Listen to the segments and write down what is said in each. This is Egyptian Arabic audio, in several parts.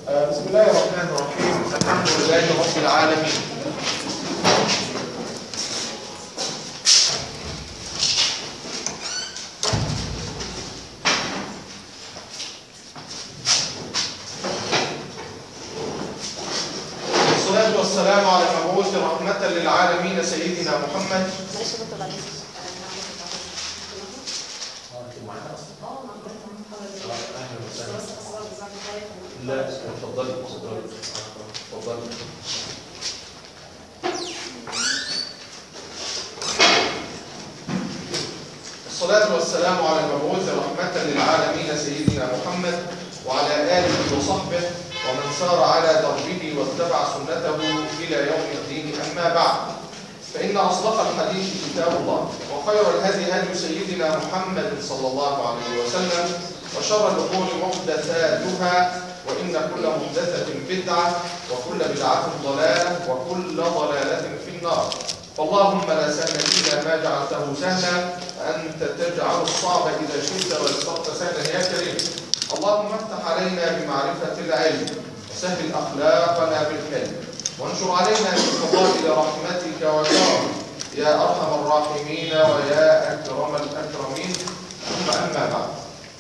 آه، بسم الله الرحمن الرحيم الحمد لله رب العالمين والصلاة والسلام على المبعوث رحمة للعالمين سيدنا محمد معلش يا دكتور معلش لا اتفضلي اتفضلي اتفضلي الصلاة والسلام على المبعوث رحمة للعالمين سيدنا محمد وعلى آله وصحبه ومن سار على دربه واتبع سنته إلى يوم الدين أما بعد فإن أصدق الحديث كتاب الله وخير الهدي هدي سيدنا محمد صلى الله عليه وسلم وشر الأمور محدثاتها وإن كل محدثة بدعة وكل بدعة ضلالة وكل ضلالة في النار فاللهم لا سهل إلا ما جعلته سهلا أنت تجعل الصعب إذا شئت ويسرت سهلا يا كريم اللهم افتح علينا بمعرفة العلم وسهل أخلاقنا بالحلم وانشر علينا من فضائل رحمتك وكرمك يا أرحم الراحمين ويا أكرم الأكرمين ثم أما بعد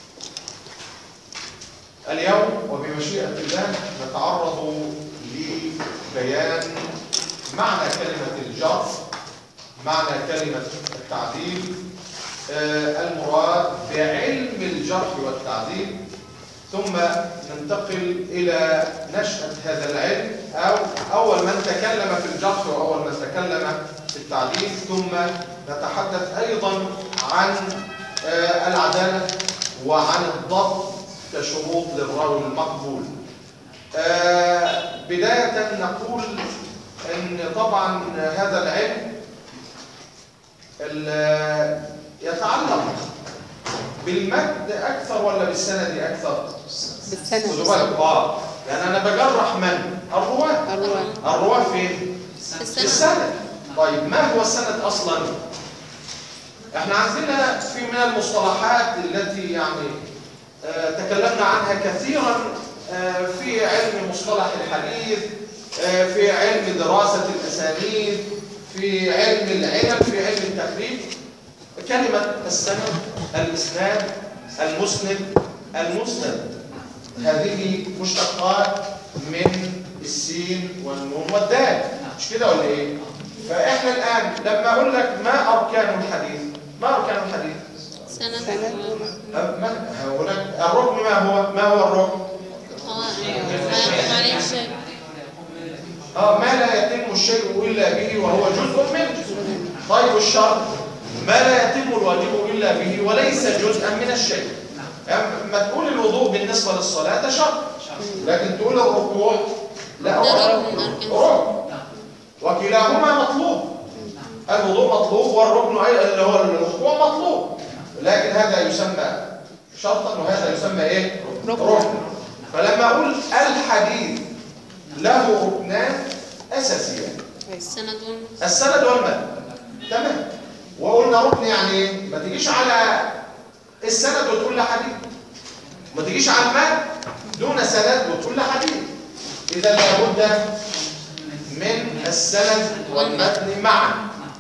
اليوم وبمشيئة الله نتعرض لبيان معنى كلمة الجر معنى كلمة التعديل آه، المراد بعلم الجرح والتعديل ثم ننتقل إلى نشأة هذا العلم أو أول من تكلم في الجرح وأول من تكلم في التعديل ثم نتحدث أيضا عن آه، العدالة وعن الضبط كشروط للراوي المقبول آه، بداية نقول أن طبعا هذا العلم ال- يتعلق بالمد أكثر ولا بالسند أكثر؟ خدوا بالسنة بالك اه يعني أنا بجرح من؟ الرواة الرواة الرواة فين؟ في السنة السند طيب ما هو السند أصلا؟ احنا عندنا في من المصطلحات التي يعني آه، تكلمنا عنها كثيرا آه، في علم مصطلح الحديث آه، في علم دراسة الأسانيد في علم العلم في علم التقريب كلمة السند الإسناد المسند المسند هذه مشتقات من السين والنون والدال مش كده ولا ايه؟ فاحنا الآن لما أقول لك ما أركان الحديث ما أركان الحديث؟ سنة سنة أه، ما هناك الركن ما هو ما هو الركن اه ما عليه شيء اه ما لا يتم الشيء الا به وهو جزء منه طيب الشرط ما لا يتم الواجب الا به وليس جزءا من الشيء يعني ما تقول الوضوء بالنسبه للصلاه ده شرط لكن تقول الركوع لا ده هو ركن من أركان ركن وكلاهما مطلوب الوضوء مطلوب والركن أي اللي هو الركوع مطلوب لكن هذا يسمى شرطا وهذا يسمى ايه ركن. ركن فلما اقول الحديث له ركنان اساسيان السنة دول السند والمتن تمام وقلنا ركن يعني ايه ما تجيش على السند وتقول لي حديث ما تجيش على المتن دون سند وتقول لي حديث اذا لابد من السند والمتن معا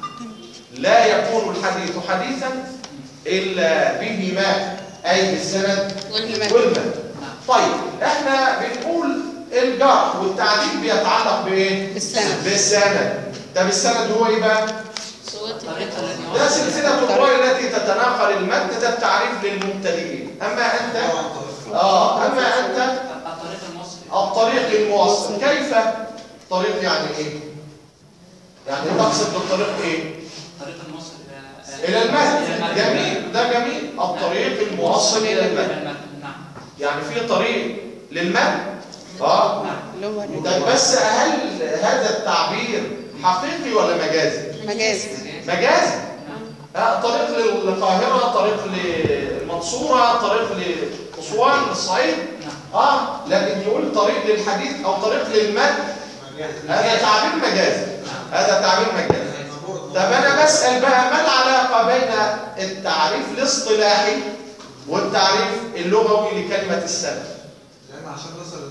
لا يكون الحديث حديثا الا بهما اي بالسند والمد والمتن طيب احنا بنقول الجرح والتعديل بيتعلق بايه بالسند. بالسند طب السند هو ايه بقى صوت ده سلسله الروايه التي تتناقل المتن ده التعريف للمبتدئين اما انت اه اما انت الطريق المصري الطريق الموصل كيف طريق يعني ايه يعني تقصد بالطريق ايه الطريق المصري الى المتن جميل ده جميل الطريق الموصل الى المتن نعم يعني في طريق للمتن اه نعم اللي هو طيب بس هل هذا التعبير حقيقي ولا مجازي مجازي مجازي آه، طريق للقاهرة طريق للمنصورة طريق لأسوان للصعيد اه لكن يقول طريق للحديث او طريق للمد هذا تعبير مجازي هذا تعبير مجازي طب انا بسأل بقى ما العلاقة بين التعريف الاصطلاحي والتعريف اللغوي لكلمة السند لان عشان نصل للمتن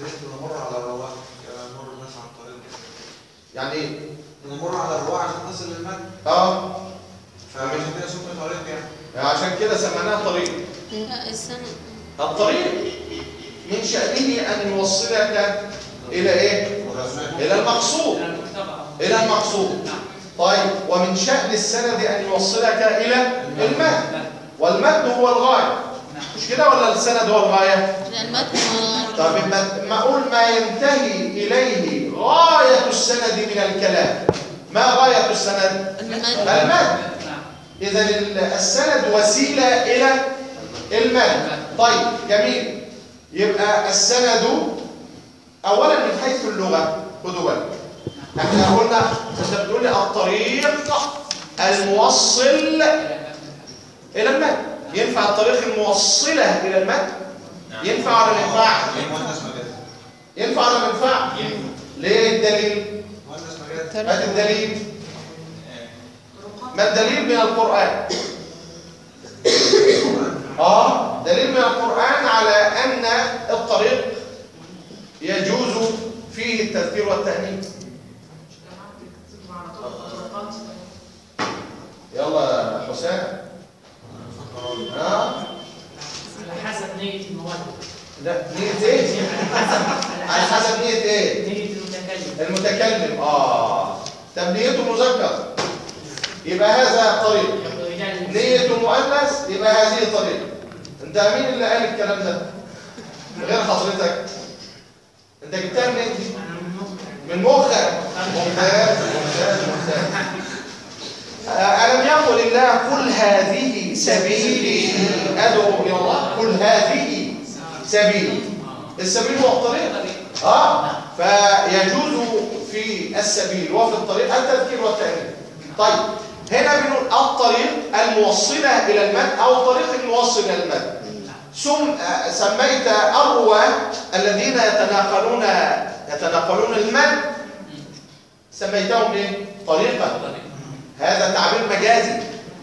الحديث بنمر على الرواح كما يمر الناس عن طريق يعني ايه بنمر على الرواح عشان تصل للمد اه فعشان كده سمي طريق يعني عشان كده سميناها طريق لا السنة الطريق من شأنه أن يوصلك إلى إيه؟ إلى المقصود إلى المتبع إلى المقصود طيب ومن شأن السند أن يوصلك إلى المد والمد هو الغاية مش كده ولا السند هو الغاية؟ لا المتن والغرض طب المد- ما أقول ما ينتهي إليه غاية السند من الكلام ما غاية السند؟ المتن المد نعم إذا ال- السند وسيلة إلى المد طيب جميل يبقى السند أولا من حيث اللغة خدوا بالك احنا قلنا انت بتقول لي الطريق الموصل إلى المد ينفع الطريق الموصلة إلى المد ينفع ولا ما ينفعش؟ ليه مهندس مجال ينفع ولا ما ينفعش؟ ليه الدليل؟ مهندس مجال هات الدليل ما الدليل من القرآن؟ آه دليل من القرآن على أن الطريق يجوز فيه التذكير والتأنيث يلا يا حسام ها على حسب نية المولد لا نية ايه؟ على حسب نية ايه؟ نية المتكلم المتكلم اه طب نيته مذكر يبقى هذا طريق رجال نيته مؤنث يبقى هذه طريق انت مين اللي قال الكلام ده؟ غير حضرتك انت جبتها منين دي؟ أنا من مخ من مخك ممتاز ممتاز ممتاز آه، ألم يقل الله قل هذه سبيلي أدعو إلى الله قل هذه سبيلي السبيل هو الطريق اه فيجوز في السبيل وفي الطريق التذكير والتأنيث طيب هنا بنقول الطريق الموصلة إلى المد أو الطريق الموصل إلى المد ثم آه، سميت الرواة الذين يتناقلون يتناقلون المد سميتهم ايه؟ طريقا هذا تعبير مجازي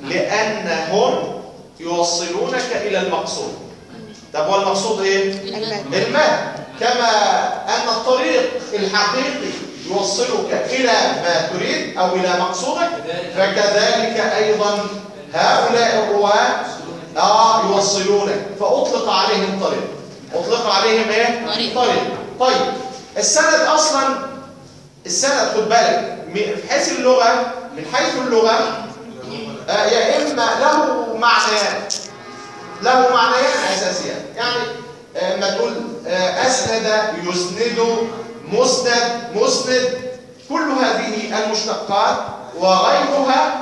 لأنهم يوصلونك إلى المقصود طب هو المقصود ايه؟ المتن المد كما أن الطريق الحقيقي يوصلك إلى ما تريد أو إلى مقصودك فكذلك أيضا هؤلاء الرواة آه يوصلونك فأطلق عليهم طريق أطلق عليهم إيه؟ طريق. طريق طيب السند أصلا السند خد بالك م- في حيث اللغة من حيث اللغة آه، يا إما له معنيان له معنيان أساسيان يعني آه، ما تقول آه، أسند يسند مسند مسند كل هذه المشتقات وغيرها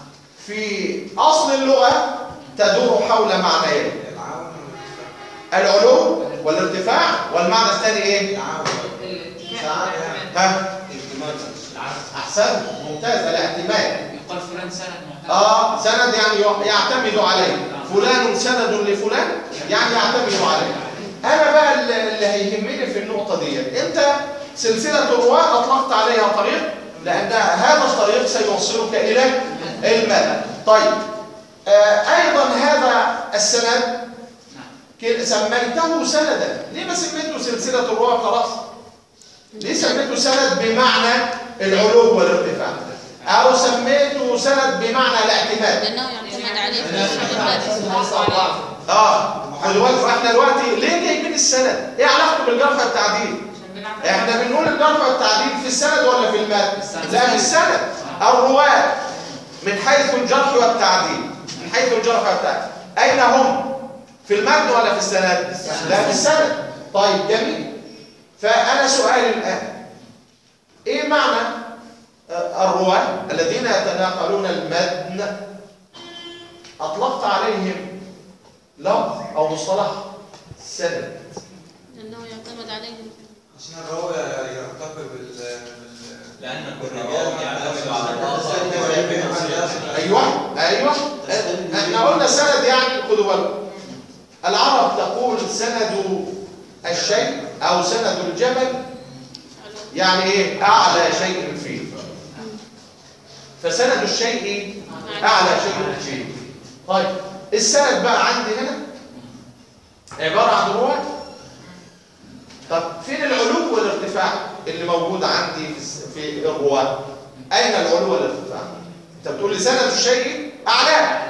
في أصل اللغة تدور حول معنيين العون والارتفاع العلو والارتفاع والمعنى الثاني إيه؟ العون الاتفاق ها؟ أحسن ممتاز الاعتماد يقال فلان سند معتمد آه سند يعني يع- يعتمد عليه فلان سند لفلان يعني يعتمد عليه أنا بقى اللي اللي هيهمني في النقطة دي أنت سلسلة الرواة أطلقت عليها طريق لأن هذا الطريق سيوصلك إلى المدى طيب آه أيضا هذا السند كده سميته سندا ليه ما سميته سلسلة الرواة خلاص ليه سميته سند بمعنى العلو والارتفاع أو سميته سند بمعنى الاعتماد لأنه يعتمد عليه في المتن اه خدوا بالكم احنا دلوقتي ليه جايبين السند؟ ايه علاقته بالجرح والتعديل؟ احنا بنقول الجرح والتعديل في السند ولا في المتن؟ لا في السند الرواة من حيث الجرح والتعديل من حيث الجرح والتعديل اين هم؟ في المتن ولا في السند؟ لا في السند طيب جميل فانا سؤالي الان ايه معنى آه، الرواة الذين يتناقلون المتن اطلقت عليهم لفظ او مصطلح سند لأنه يعتمد عليه عشان الراوي يرتقي بال بال- لأن بالرجال الراوي يعتمد على الله ايوه ايوه احنا قلنا سند يعني خدوا بالكم العرب تقول سند الشيء او سند الجبل يعني ايه اعلى شيء فيه فسند الشيء اعلى شيء فيه طيب السند بقى عندي هنا عباره عن رواة طب فين موجود عندي في الس- في الرواه اين العلو والارتفاع انت بتقول لي سند الشيء اعلاه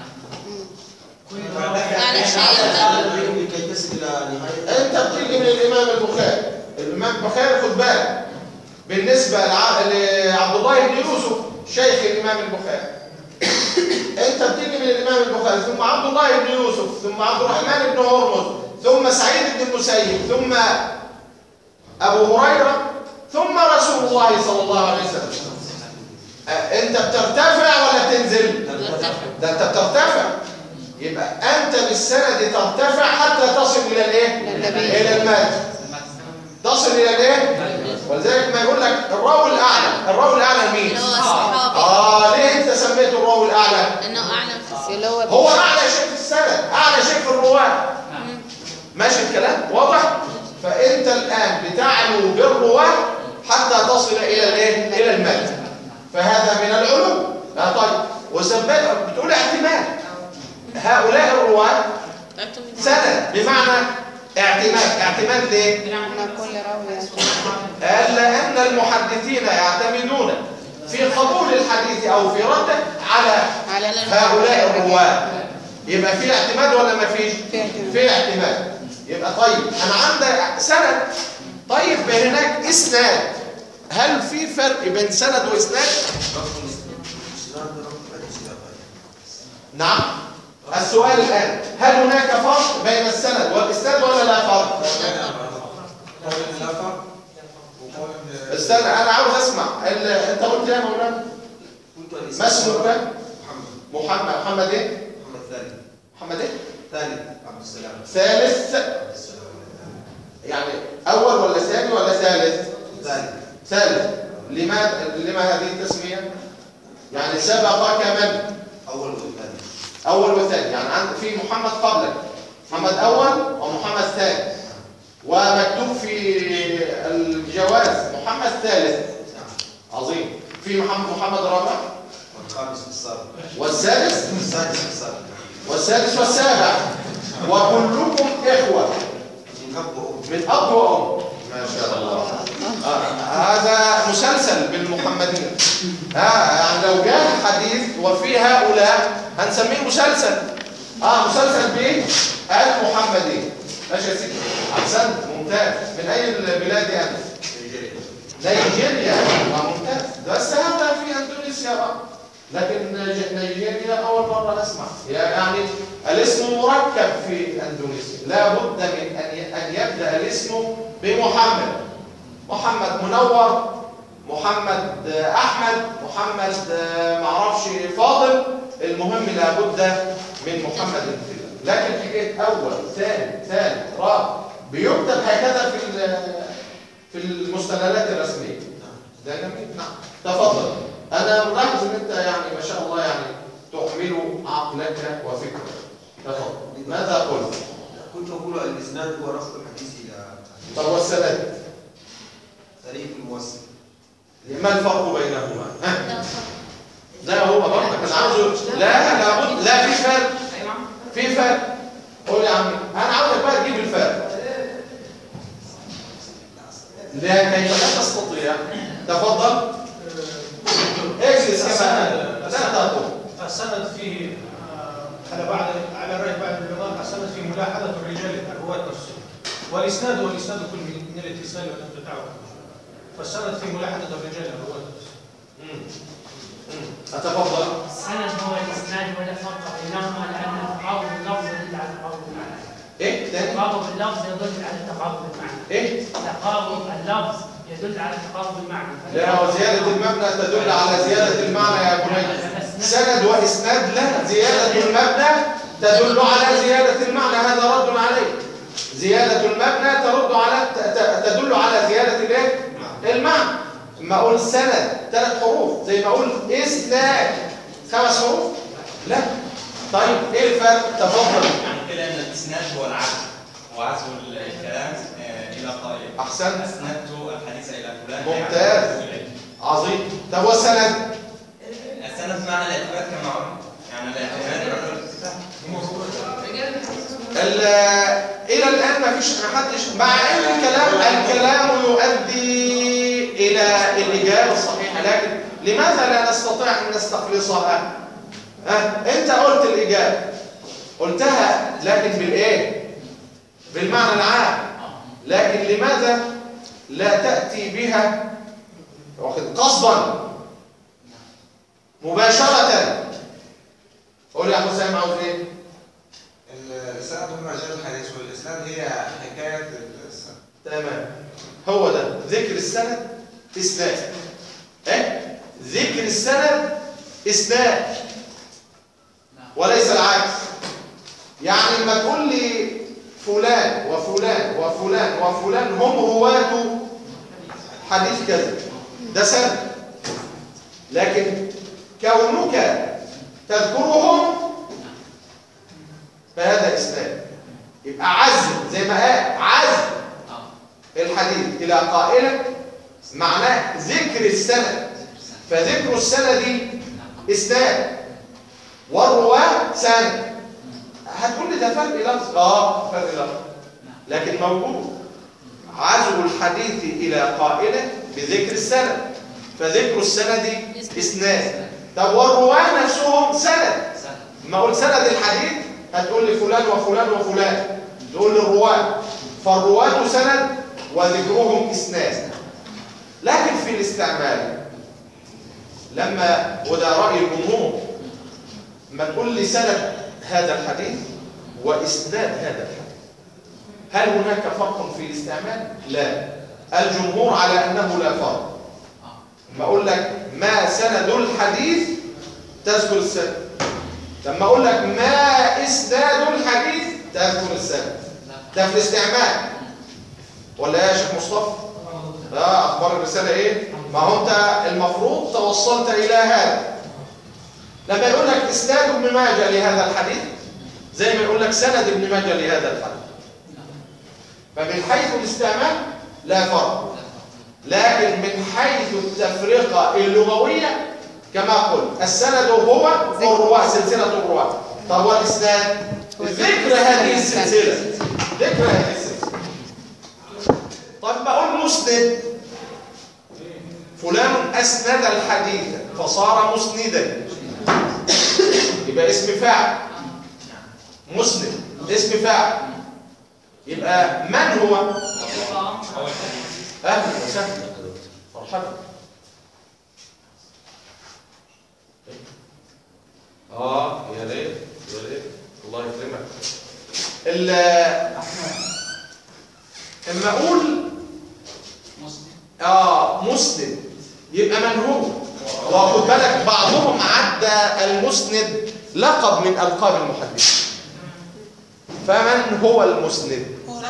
على شيء لكي تصل الى نهايه انت بتيجي من الامام البخاري الامام البخاري خد بالك بالنسبه لع- لعبد الله بن يوسف شيخ الامام البخاري انت بتيجي من الامام البخاري ثم عبد الله بن يوسف ثم عبد الرحمن بن هرمز ثم سعيد بن المسيب ثم ابو هريره ثم رسول الله صلى الله عليه وسلم اه، انت بترتفع ولا بتنزل ده انت بترتفع يبقى انت بالسند ترتفع حتى تصل الى الايه للنبي. الى المال تصل الى الايه ولذلك ما يقول لك الراوي الاعلى الراوي الاعلى مين اللي هو الصحابي اه ليه انت سميته الراوي الاعلى لانه اعلم في السن اللي هو هو اعلى شيء في السند اعلى شيء في الرواه ماشي الكلام واضح فانت الان بتعلو بالرواه حتى تصل الى الايه الى المال فهذا من العلو آه طيب وسبب بتقول اعتماد هؤلاء الرواه تعتمد سند بمعنى اعتماد اعتماد ليه ما كل راوي قال لان المحدثين يعتمدون في قبول الحديث او في رده على على هؤلاء الرواه يبقى في اعتماد ولا ما فيش في اعتماد. في اعتماد يبقى طيب انا عندي سند طيب هناك اسناد هل في فرق بين سند واسناد نعم السؤال الان هل هناك فرق بين السند والاسناد ولا لا فرق قول لا فرق وقول إن- استنى انا عاوز اسمع ال- انت قلت ايه يا مولانا كنت الاسم ما اسمك محمد محمد محمد ايه محمد ثاني محمد ايه ثاني عبد السلام ثالث عبد السلام يعني اول ولا ثاني ولا ثالث ثاني ثالث لماذا لما هذه التسميه يعني سبقك من اول والثاني اول وثاني يعني عند في محمد قبلك محمد اول ومحمد ثاني ومكتوب في الجواز محمد ثالث نعم عظيم في محمد محمد رابع والخامس بالصبر والسادس السادس بالصبر والسادس والسابع وكلكم إخوة من اب وام من أب وأم ما شاء الله آه. هذا مسلسل بالمحمدين آه. يعني لو جاء حديث وفي هؤلاء هنسميه مسلسل اه مسلسل بايه؟ المحمدين ماشي يا سيدي احسنت ممتاز من اي البلاد انت؟ نيجيريا نيجيريا آه، ممتاز بس هذا في اندونيسيا بقى لكن نيج- نيجيريا اول مره اسمع يعني الاسم مركب في اندونيسيا لا بد من ان ي- ان يبدا الاسم بمحمد محمد منور محمد آه، احمد محمد آه، معرفش فاضل المهم لابد من محمد في لكن حكايه اول ثاني ثالث رابع بيكتب هكذا في ال- في المستندات الرسميه ده جميل نعم تفضل انا ملاحظ ان انت يعني ما شاء الله يعني تحمل عقلك وفكرك تفضل ماذا قلت كنت اقول الاسناد هو رفع الحديث الى طب والسند طريق الموصل ما الفرق بينهما ها؟ لا فرق ده هو برضه كان عاوزه لا لابد لا في فرق في فرق قول يا عمي انا عاوزك بقى تجيب الفرق لا كيف لا تستطيع تفضل اجلس كما أنت. لا تقوم السند فيه آه، على بعض على راي بعض العلماء السند فيه ملاحظه الرجال الرواه نفسهم والاسناد هو الاسناد كل من من الاتصال والانقطاع فالسند فيه ملاحظه الرجال الرواه نفسهم مم. مم. اتفضل السند هو الاسناد ولا فرق بينهما لان تقارب اللفظ يدل على تقارب المعنى ايه تاني تقارب اللفظ يدل على تقارب المعنى ايه تقارب اللفظ يدل على تقارب المعنى لا وزيادة المبنى تدل على زيادة المعنى يا بني سند وإسناد لا زيادة المبنى تدل على زيادة المعنى هذا رد عليه زيادة المبنى ترد على ت- ت- تدل على زيادة الايه؟ المعنى ما أقول سند ثلاث حروف زي ما أقول إسناد خمس حروف لا طيب إيه الفرق؟ تفضل يعني كده ان الاسناد هو العزو هو عزو الكلام آه، الى قائل أحسنت اسندت الحديث الى فلان ممتاز. يعني إليه. عظيم طب والسند؟ السند بمعنى الاعتماد كما قلنا يعني الاعتماد يعتبر الاتفاق. ال- الى الان ما فيش ما حدش مع ان الكلام الكلام يؤدي الى الاجابه الصحيحه لكن لماذا لا نستطيع ان نستخلصها ها انت قلت الاجابه قلتها لكن بالايه بالمعنى العام لكن لماذا لا تاتي بها واخد قصدا مباشره قول يا حسام عاوز ايه السند هم رجال الحديث والاسناد هي حكايه السند تمام هو ده ذكر السند اسناد ايه ذكر السند اسناد وليس العكس يعني لما تقول لي فلان وفلان وفلان وفلان هم رواة حديث كذا ده سند لكن كونك تذكرهم فهذا اسناد يبقى عزم زي ما قال عزم الحديث الى قائله معناه ذكر السند فذكر السند اسناد والرواه سند هتقول لي ده فرق لفظ اه فرق لفظ لكن موجود عزو الحديث الى قائله بذكر السند فذكر السند اسناد طب والرواه نفسهم سند ما اقول سند الحديث هتقول لي فلان وفلان وفلان تقول لي الرواه فالرواه سند وذكرهم اسناد لكن في الاستعمال لما وده راي الجمهور ما تقول لي سند هذا الحديث واسناد هذا الحديث هل هناك فرق في الاستعمال لا الجمهور على انه لا فرق لما اقول لك ما سند الحديث تذكر السند لما اقول لك ما اسناد الحديث تذكر السند ده في الاستعمال ولا يا شيخ مصطفى لا اخبار الرساله ايه ما هو انت المفروض توصلت الى هذا لما يقول لك اسناد ابن ماجه لهذا الحديث زي ما يقول لك سند ابن ماجه لهذا الحديث فمن حيث الاستعمال لا فرق لكن من حيث التفرقه اللغويه كما قلت السند هو الرواه سلسله الرواه طب والاسناد ذكر هذه السلسله ذكر هذه السلسله طب بقول مسند فلان اسند الحديث فصار مسندا يبقى اسم فاعل مسند اسم فاعل يبقى من هو اهلا وسهلا مرحبا اه يا ريت يا ريت الله يكرمك ال اما اقول اه مسند يبقى من هو وخد بالك بعضهم عدى المسند لقب من القاب المحدثين فمن هو المسند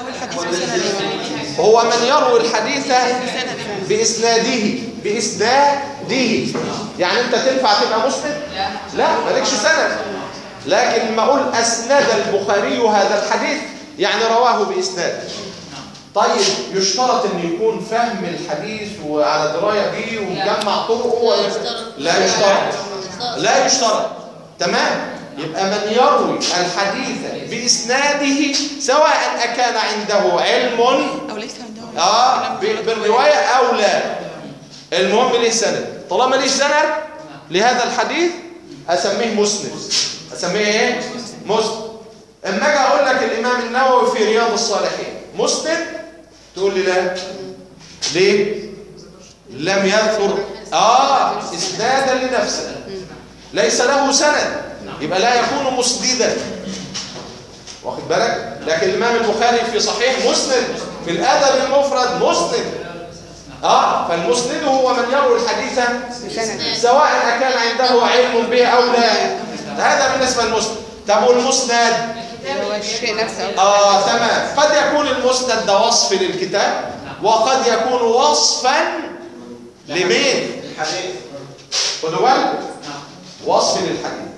هو من يروي الحديث باسناده باسناده يعني انت تنفع تبقى مسند لا مالكش سند لكن لما اقول اسند البخاري هذا الحديث يعني رواه باسناد طيب يشترط ان يكون فهم الحديث وعلى درايه بيه ومجمع طرقه ولا لا يشترط لا يشترط تمام يبقى من يروي الحديث باسناده سواء اكان عنده علم أو ليس عنده اه ب- بالروايه او لا المهم ليه سند طالما ليه سند لهذا الحديث اسميه مسند اسميه ايه مسند اما اجي اقول لك الامام النووي في رياض الصالحين مسند تقول لي لا ليه لم يذكر اه اسنادا لنفسه ليس له سند يبقى لا يكون مسندا واخد بالك لكن الامام البخاري في صحيح مسند في الادب المفرد مسند اه فالمسند هو من يروي الحديث سواء كان عنده علم به او لا هذا بالنسبه للمسند طب والمسند هو الشيء نفسه اه تمام قد يكون المسند ده وصف للكتاب وقد يكون وصفا لمين الحديث خدوا بالكم وصف للحديث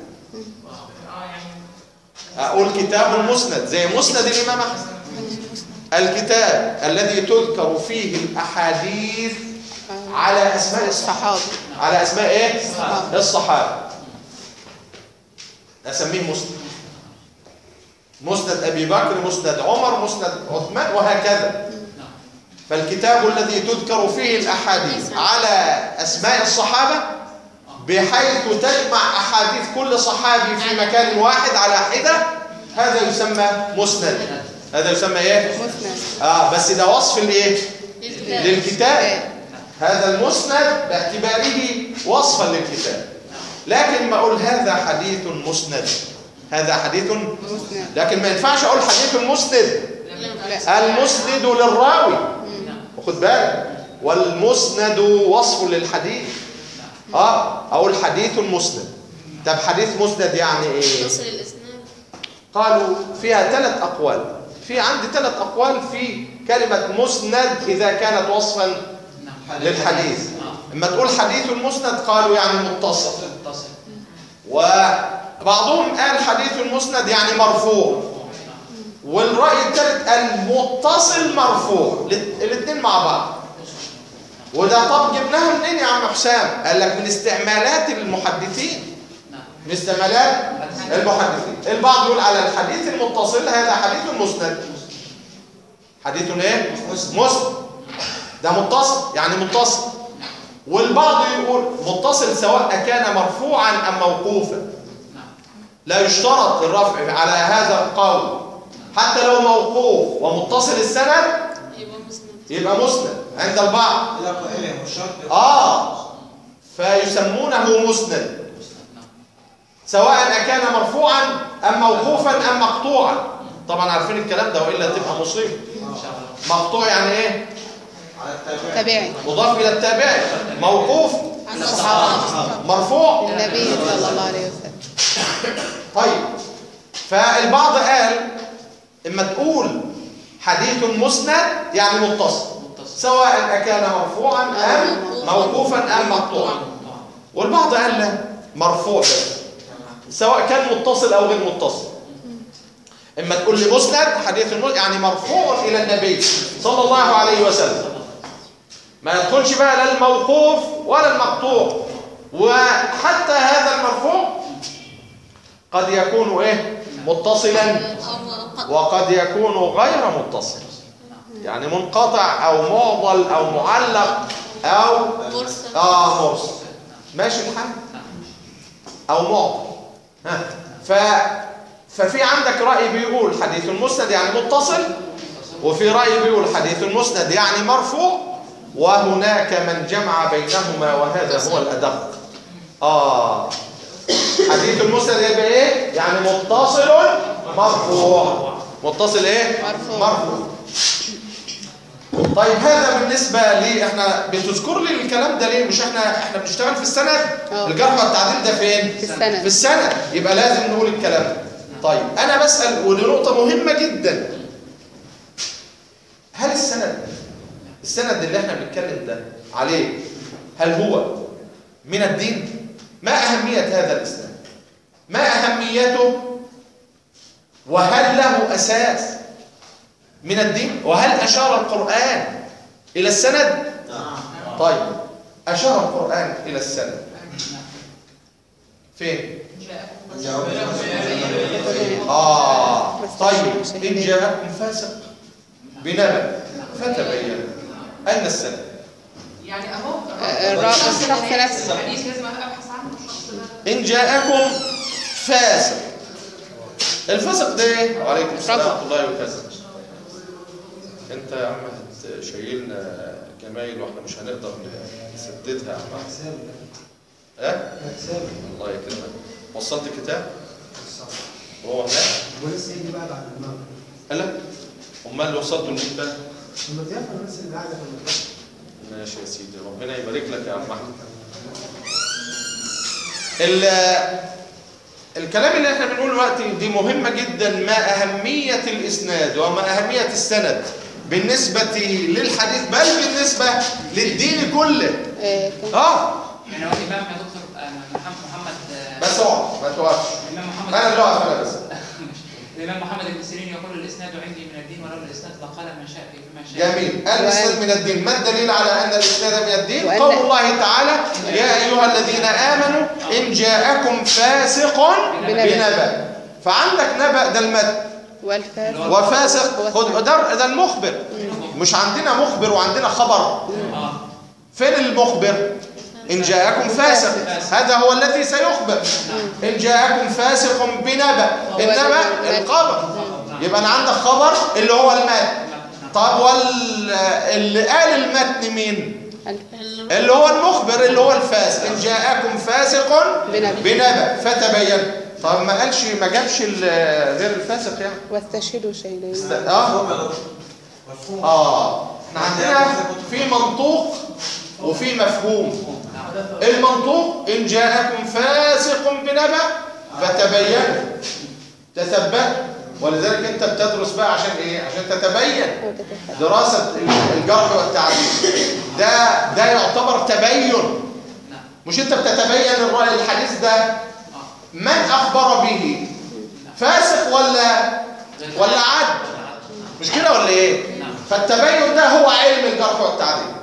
اقول كتاب المسند زي مسند الامام احمد الكتاب الذي تذكر فيه الاحاديث على اسماء الصحابه صحابي على اسماء ايه الصحابه اسميه مسند مسند ابي بكر مسند عمر مسند عثمان وهكذا فالكتاب الذي تذكر فيه الأحاديث على أسماء الصحابة بحيث تجمع أحاديث كل صحابي في مكان واحد على حدة هذا يسمى مسند هذا يسمى إيه؟ مسند آه بس ده وصف الإيه؟ للكتاب. للكتاب هذا المسند باعتباره وصفا للكتاب لكن ما أقول هذا حديث مسند هذا حديث مسند لكن ما ينفعش أقول حديث مسند لا المسند للراوي وخد بالك والمسند وصف للحديث اه اقول حديث مسند طب حديث مسند يعني ايه يصل الاسناد قالوا فيها ثلاث اقوال في عندي ثلاث اقوال في كلمه مسند اذا كانت وصفا للحديث اما تقول حديث مسند قالوا يعني متصل متصل وبعضهم قال حديث مسند يعني مرفوع والرأي الثالث المتصل مرفوع الاثنين مع بعض وده طب جبناها منين يا عم حسام قال لك من استعمالات المحدثين نعم من استعمالات المحدثين البعض يقول على الحديث المتصل هذا حديث مسند حديث ايه مسند ده متصل يعني متصل والبعض يقول متصل سواء كان مرفوعا ام موقوفا نعم لا يشترط الرفع على هذا القول حتى لو موقوف ومتصل السند يبقى مسند يبقى مسند عند البعض إلى قائله والشرط اه فيسمونه مسند نعم سواء كان مرفوعا ام موقوفا ام مقطوعا طبعا عارفين الكلام ده والا تبقى مصيبه ان شاء الله مقطوع يعني ايه على التابع تابعي مضاف الى التابع موقوف عن الصحابة مرفوع النبي صلى الله عليه وسلم طيب فالبعض قال اما تقول حديث مسند يعني متصل متصل سواء كان مرفوعا ام موقوفا ام مقطوعا والبعض قال لا مرفوع بس سواء كان متصل او غير متصل اما تقول لي مسند حديث الم- يعني مرفوع الى النبي صلى الله عليه وسلم ما يدخلش بقى لا الموقوف ولا المقطوع وحتى هذا المرفوع قد يكون ايه متصلا أو وقد يكون غير متصل يعني منقطع او معضل او معلق او مرسل اه مرسل ماشي الحال او معضل ها ف ففي عندك راي بيقول حديث المسند يعني متصل وفي راي بيقول حديث المسند يعني مرفوع وهناك من جمع بينهما وهذا هو الادق اه حديث المسند يبقى ايه يعني متصل مرفوع متصل ايه مرفوع. مرفوع طيب هذا بالنسبه لي احنا بتذكر لي الكلام ده ليه مش احنا احنا بنشتغل في السند اه. الجرح والتعديل ده فين في السند. في السند يبقى لازم نقول الكلام ده طيب انا بسال ودي نقطه مهمه جدا هل السند السند اللي احنا بنتكلم ده عليه هل هو من الدين ما اهميه هذا الاسناد ما اهميته وهل له اساس من الدين وهل اشار القران الى السند طيب اشار القران الى السند فين آه طيب إن جاءكم فاسق بنبأ فتبين أين السند يعني اهو الرا- الشخص نفسه الحديث لازم ابحث عنه الشخص ده إن جاءكم فاسق الفاسق ده إيه؟ وعليكم السلام رفض. ورحمة الله وبركاته أنت يا عم هتشيلنا جمايل وإحنا مش هنقدر نسددها يا عم حساب ها؟ حساب الله يكرمك وصلت كتاب وهو هناك ولسه يجي بقى بعد المغرب قال لك امال اللي وصلته لمين بقى لما تفهم الناس اللي قاعده في المدرسه ماشي يا سيدي ربنا يبارك لك يا عم احمد ال- الكلام اللي احنا بنقوله دلوقتي دي مهمه جدا ما اهميه الاسناد وما اهميه السند بالنسبه للحديث بل بالنسبه للدين كله آه، كان- اه يعني هو الامام يا دكتور آه، محمد محمد آه، بس اقعد ما توقفش الامام محمد انا اللي واقف انا بس الامام محمد بن سيرين يقول الاسناد عندي من الدين ولولا الاسناد لقال من شاء في ما شاء جميل الاسناد من الدين ما الدليل على ان الاسناد من الدين وأن- قول الله تعالى يا ايها الذين امنوا ان جاءكم فاسق بنبأ. بنبأ فعندك نبأ ده المتن والفاسق وفاسق خد ده ده المخبر مش عندنا مخبر وعندنا خبر اه فين المخبر إن جاءكم فاسق هذا هو الذي سيخبر إن جاءكم فاسق بنبأ النبأ الخبر يبقى أنا عندك خبر اللي هو المتن طب واللي قال المتن مين اللي هو المخبر اللي هو الفاسق إن جاءكم فاسق بنبأ. بنبأ فتبين طب ما قالش ما جابش ال- غير الفاسق يعني واستشهدوا شهيدين اه اه احنا عندنا في منطوق وفي مفهوم المنطوق ان جاءكم فاسق بنبأ فتبينوا تثبتوا ولذلك انت بتدرس بقى عشان ايه عشان تتبين دراسة الجرح والتعديل ده ده يعتبر تبين مش انت بتتبين الرأي الحديث ده من اخبر به فاسق ولا ولا عدل مش كده ولا ايه فالتبين ده هو علم الجرح والتعديل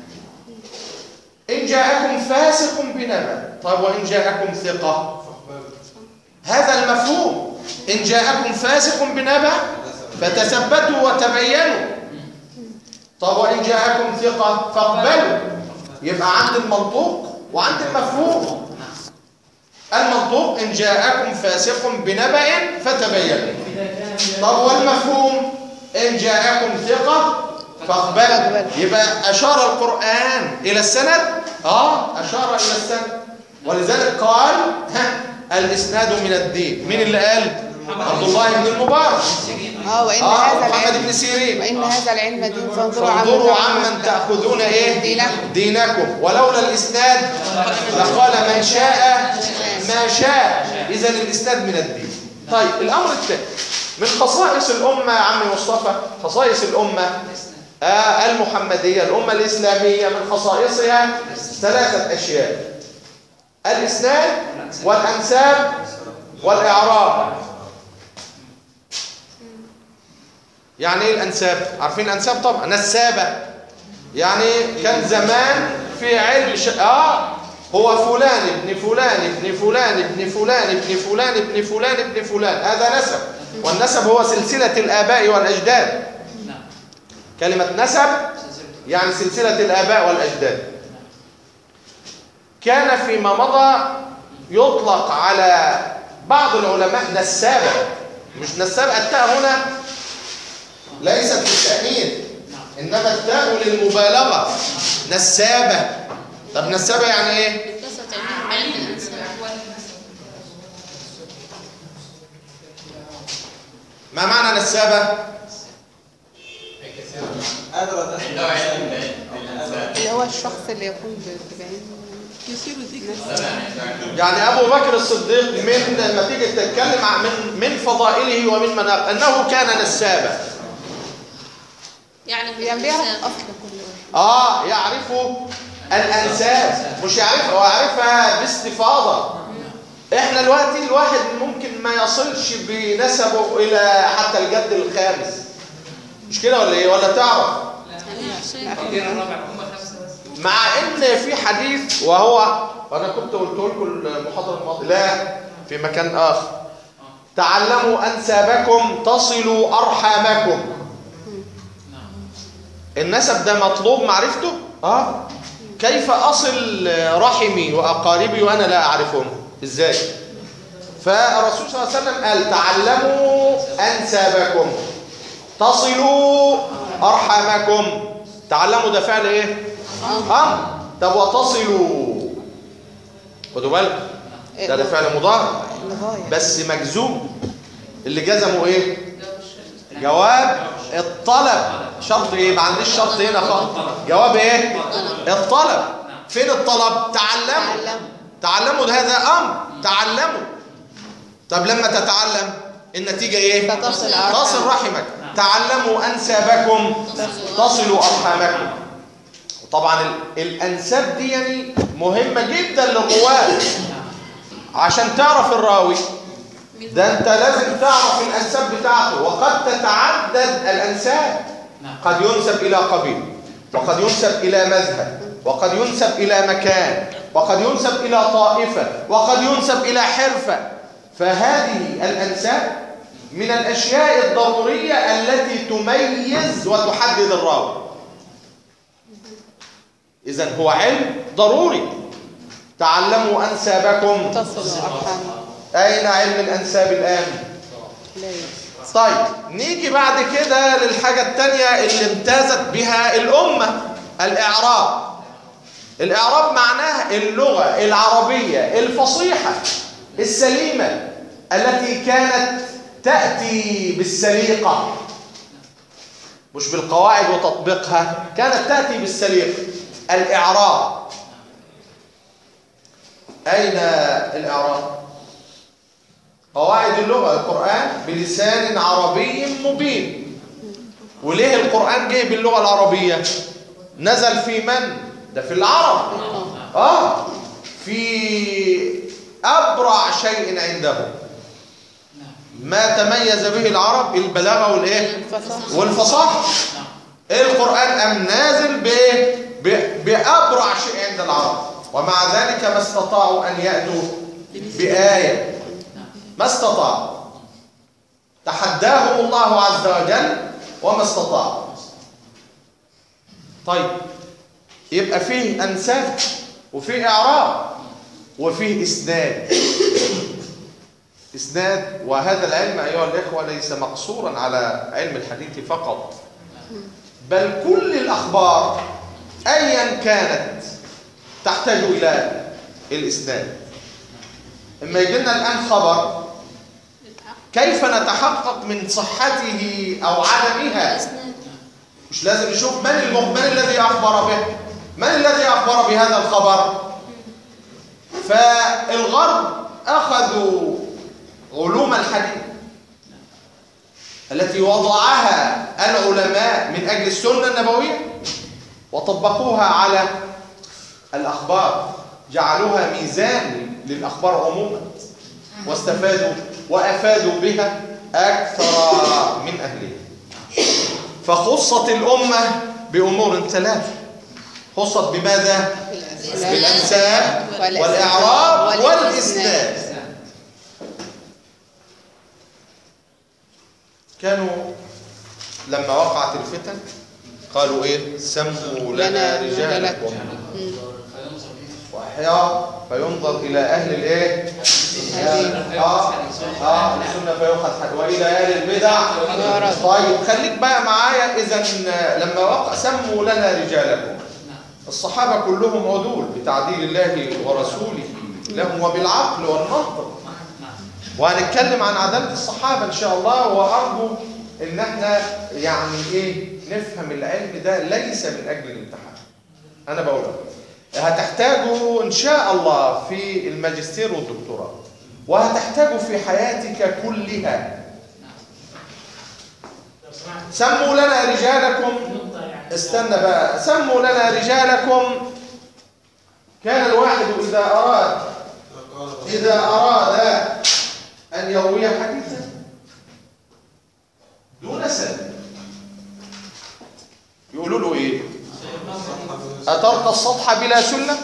ان جاءكم فاسق بنبأ طيب وان جاءكم ثقة هذا المفهوم ان جاءكم فاسق بنبأ فتثبتوا وتبينوا طب وان جاءكم ثقة فاقبلوا يبقى عند المنطوق وعند المفهوم المنطوق ان جاءكم فاسق بنبأ فتبينوا طب والمفهوم ان جاءكم ثقة فاقبلوا يبقى اشار القرآن الى السند اه اشار الى السند ولذلك قال ها الاسناد من الدين مين اللي قال عبد الله بن المبارك اه وان اه هذا محمد العلم بن سيرين وان هذا العلم دين فانظروا فانظروا عمن عمن تأخذون ايه دينكم. دينكم ولولا الاسناد لقال من شاء ما شاء اذا الاسناد من الدين طيب الامر الثاني من خصائص الامه يا عم مصطفى خصائص الامه آه المحمديه الامه الاسلاميه من خصائصها ثلاثه اشياء الاسناد والانساب والاعراب يعني ايه الانساب عارفين الانساب طبعا نسابه يعني كان زمان في علم ش... اه هو فلان ابن فلان ابن فلان ابن فلان ابن فلان ابن فلان ابن فلان هذا نسب والنسب هو سلسلة الآباء والأجداد كلمة نسب يعني سلسلة الآباء والأجداد كان فيما مضى يطلق على بعض العلماء نسابة مش نسابة التاء هنا ليست للتأنيث إنما التاء للمبالغة نسابة طب نسابة يعني إيه؟ قصة علم الإنسان ما معنى نسابة؟ اللي هو الشخص اللي يقوم بتبعين يثير الذكر يعني أبو بكر الصديق من لما تيجي تتكلم عن من من فضائله ومن مناقب أنه كان نسابا يعني يعني بيعرف اصل كل واحد آه يعرف الأنساب مش يعرفها هو يعرفها باستفاضة إحنا دلوقتي الواحد ممكن ما يصلش بنسبه إلى حتى الجد الخامس مش كده ولا إيه ولا تعرف الدين الرابع هم خمسة بس مع ان في حديث وهو وانا كنت قلت لكم المحاضره الماضيه لا في مكان اخر تعلموا انسابكم تصلوا ارحامكم النسب ده مطلوب معرفته اه كيف اصل رحمي واقاربي وانا لا اعرفهم ازاي فالرسول صلى الله عليه وسلم قال تعلموا انسابكم تصلوا ارحامكم تعلموا ده فعل ايه امر طب وتصلوا خدوا بالك ده ده فعل مضارع لغايه بس مجزوم اللي جزمه ايه جواب الطلب شرط ايه ما عنديش شرط هنا خالص جواب ايه الطلب فين الطلب تعلموا تعلموا. تعلموا ده هذا امر تعلموا طب لما تتعلم النتيجه ايه فتصل أرحامك. تصل رحمك تعلموا انسابكم تصلوا ارحامكم طبعا ال- الانساب دي يعني مهمه جدا للرواه عشان تعرف الراوي ده انت لازم تعرف الانساب بتاعته وقد تتعدد الانساب قد ينسب الى قبيل وقد ينسب الى مذهب وقد ينسب الى مكان وقد ينسب الى طائفه وقد ينسب الى حرفه فهذه الانساب من الأشياء الضرورية التي تميز وتحدد الراوي إذا هو علم ضروري تعلموا أنسابكم تصل أرحام أين علم الأنساب الآن؟ لا يوجد. طيب نيجي بعد كده للحاجة التانية اللي امتازت بها الأمة الإعراب الإعراب معناه اللغة العربية الفصيحة السليمة التي كانت تأتي بالسليقة مش بالقواعد وتطبيقها كانت تأتي بالسليقة الإعراب أين الإعراب؟ قواعد اللغة القرآن بلسان عربي مبين وليه القرآن جه باللغة العربية نزل في من ده في العرب آه في أبرع شيء عنده ما تميز به العرب البلاغة والإيه الفصاحة والفصاحة القرآن أم نازل بإيه ب- بأبرع شيء عند العرب ومع ذلك ما استطاعوا أن يأتوا بآية ما استطاعوا تحداهم الله عز وجل وما استطاعوا طيب يبقى فيه أنساب وفيه إعراب وفيه إسناد إسناد وهذا العلم أيها الإخوة ليس مقصورا على علم الحديث فقط بل كل الأخبار أيا كانت تحتاج إلى الإسناد إما يجي لنا الآن خبر كيف نتحقق من صحته أو عدمها إسناد مش لازم نشوف من المخ... من الذي أخبر به من الذي أخبر بهذا الخبر فالغرب أخذوا علوم الحديث التي وضعها العلماء من أجل السنة النبوية وطبقوها على الأخبار جعلوها ميزان للأخبار عموما واستفادوا وأفادوا بها أكثر من أهلها فخصت الأمة بأمور ثلاثة خصت بماذا؟ بالأنساب والإعراب والإسناد كانوا لما وقعت الفتن قالوا ايه سموا لنا رجالكم واحياء فينظر الى اهل الايه اه اه السنه فيؤخذ حد والى اهل البدع طيب خليك بقى معايا اذا لما وقع سموا لنا رجالكم الصحابه كلهم عدول بتعديل الله ورسوله لهم وبالعقل والمنطق وهنتكلم عن عدالة الصحابة إن شاء الله وأرجو إن احنا يعني إيه نفهم العلم ده ليس من أجل الامتحان أنا بقول لك هتحتاجه إن شاء الله في الماجستير والدكتوراه وهتحتاجه في حياتك كلها لو سمحت سموا لنا رجالكم نقطة يعني استنى بقى سموا لنا رجالكم كان الواحد إذا أراد إذا أراد أن يروي حديثا دون سند يقولوا له إيه؟ أترك السطح بلا سلم؟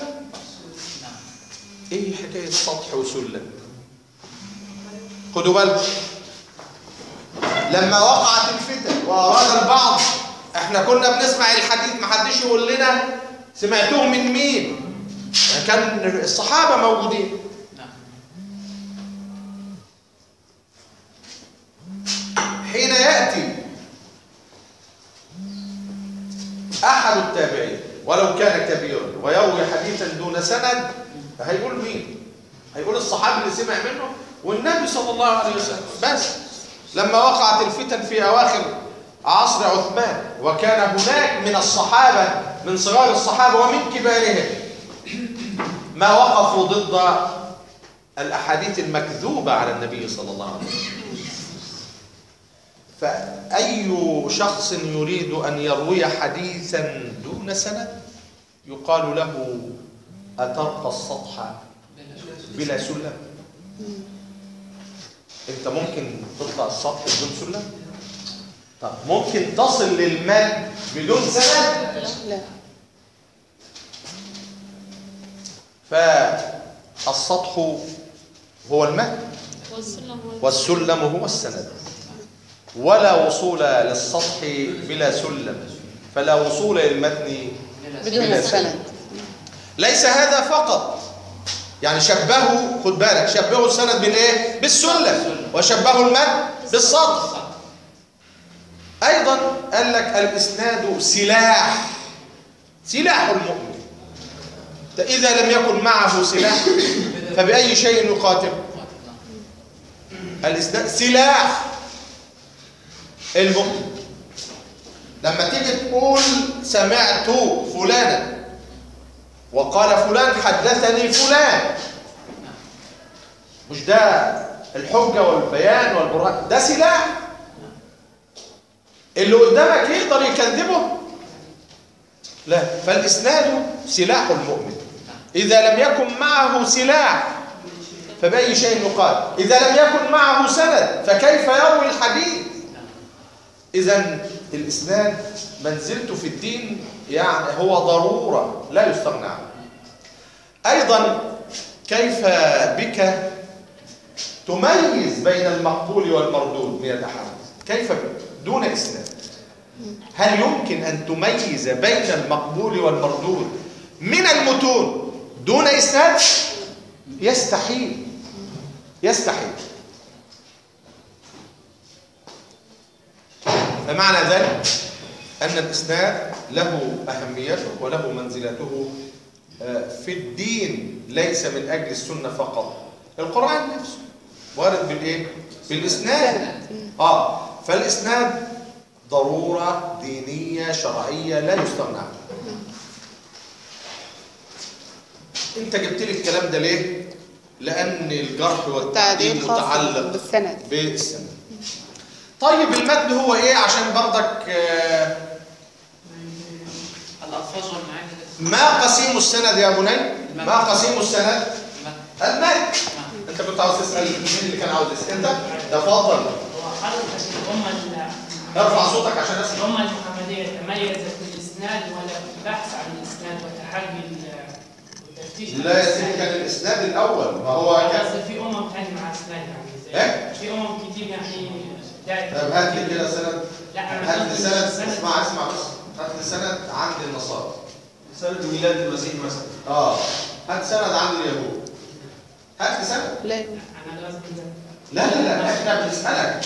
إيه حكاية سطح وسلم؟ خدوا بالكم لما وقعت الفتن وأراد البعض احنا كنا بنسمع الحديث ما حدش يقول لنا سمعتوه من مين؟ كان الصحابة موجودين حين يأتي أحد التابعين ولو كان كبيرا ويروي حديثا دون سند هيقول مين؟ هيقول الصحابي اللي سمع منه والنبي صلى الله عليه وسلم بس لما وقعت الفتن في أواخر عصر عثمان وكان هناك من الصحابة من صغار الصحابة ومن كبارهم ما وقفوا ضد الأحاديث المكذوبة على النبي صلى الله عليه وسلم فأي شخص يريد أن يروي حديثا دون سند يقال له أترقى السطح بلا سلم أنت ممكن تطلع السطح بدون سلم طب ممكن تصل للمال بدون سند لا فالسطح هو المال والسلم والسلم هو السند ولا وصول للسطح بلا سلم فلا وصول للمتن بدون بلا سند ليس هذا فقط يعني شبهوا خد بالك شبهوا السند بالايه بالسلم وشبهوا المتن بالسطح ايضا قال لك الاسناد سلاح سلاح المؤمن اذا لم يكن معه سلاح فباي شيء يقاتل الاسناد سلاح المؤمن لما تيجي تقول سمعت فلانا وقال فلان حدثني فلان مش ده الحجة والبيان والبرهان ده سلاح اللي قدامك يقدر يكذبه لا فالإسناد سلاح المؤمن إذا لم يكن معه سلاح فبأي شيء يقال إذا لم يكن معه سند فكيف يروي الحديث إذا الإسناد منزلته في الدين يعني هو ضرورة لا يستغنى عنها أيضا كيف بك تميز بين المقبول والمردود من الأحاديث كيف بك دون إسناد هل يمكن أن تميز بين المقبول والمردود من المتون دون إسناد يستحيل يستحيل فمعنى ذلك أن الإسناد له أهميته وله منزلته آه، في الدين ليس من أجل السنة فقط القرآن نفسه وارد بالإيه؟ بالإسناد آه فالإسناد ضرورة دينية شرعية لا يستغنى عنها أنت جبت لي الكلام ده ليه؟ لأن الجرح والتعديل تعديل خاص متعلق بالسند بالسند طيب المتن هو ايه عشان برضك آه، الألفاظ والمعاني ما قسيم السند يا بني ما قسيم السند المتن. المتن انت كنت عاوز تسال مين اللي كان عاوز يسال انت تفضل هو حضرتك الأمة ال- ارفع صوتك عشان اسمع الأمة المحمدية تميزت بالإسناد ولا بالبحث عن الإسناد وتحري ال- والتفتيش عن لا يا الإسناد؟ سيدي كان الاسناد الاول ما هو كان قصدي في أمم تانية مع إسناد يعني زي إيه؟ في أمم كتير يعني داعي طب هات لي كده سند لا أنا هات لي قصدي سند السند. اسمع اسمع بس هات لي سند عند النصارى سنة ميلاد المسيح مثلا اه هات سند عند اليهود هات لي سند لا أنا قصدي ده. لا لا لا احنا بنسألك